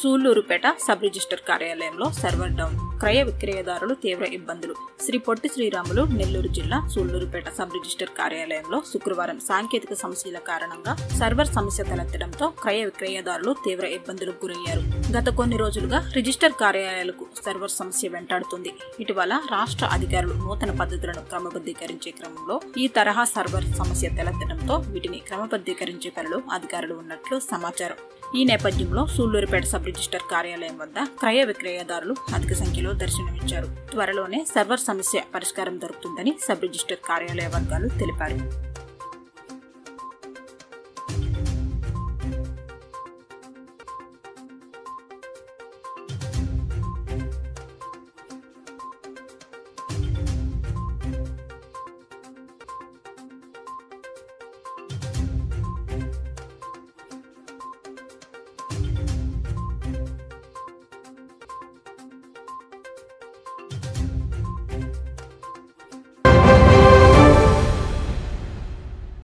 Sullurpeta sub registrar కార్యాలయంలో server down క్రయ విక్రయదారులు తీవ్ర ఇబ్బందులు శ్రీ పొట్టి శ్రీరాములు నెల్లూరు జిల్లా సూళ్లూరుపేట సబ్ రిజిస్టర్ కార్యాలయంలో శుక్రవారం సాంకేతిక సమస్యల కారణంగా సర్వర్ సమస్య తలెత్తడంతో క్రయ విక్రయదారులు తీవ్ర ఇబ్బందులకు గురయ్యారు గత కొన్ని రోజులుగా రిజిస్టర్ కార్యాలయాలకు సర్వర్ సమస్య వెంటాడుతుంది ఇటీవల రాష్ట్ర అధికారులు నూతన పద్ధతులను క్రమబద్ధీకరించే క్రమంలో ఈ తరహా సర్వర్ సమస్య తలెత్తడంతో వీటిని క్రమబద్ధీకరించే పనిలో అధికారులు ఉన్నట్లు సమాచారం ఈ నేపథ్యంలో సూళ్లూరుపేట సబ్ రిజిస్టర్ కార్యాలయం వద్ద క్రయ విక్రయదారులు అధిక సంఖ్యలో దర్శనమిచ్చారు త్వరలోనే సర్వర్ సమస్య పరిష్కారం దొరుకుతుందని సబ్ రిజిస్టర్ కార్యాలయ వర్గాలు తెలిపారు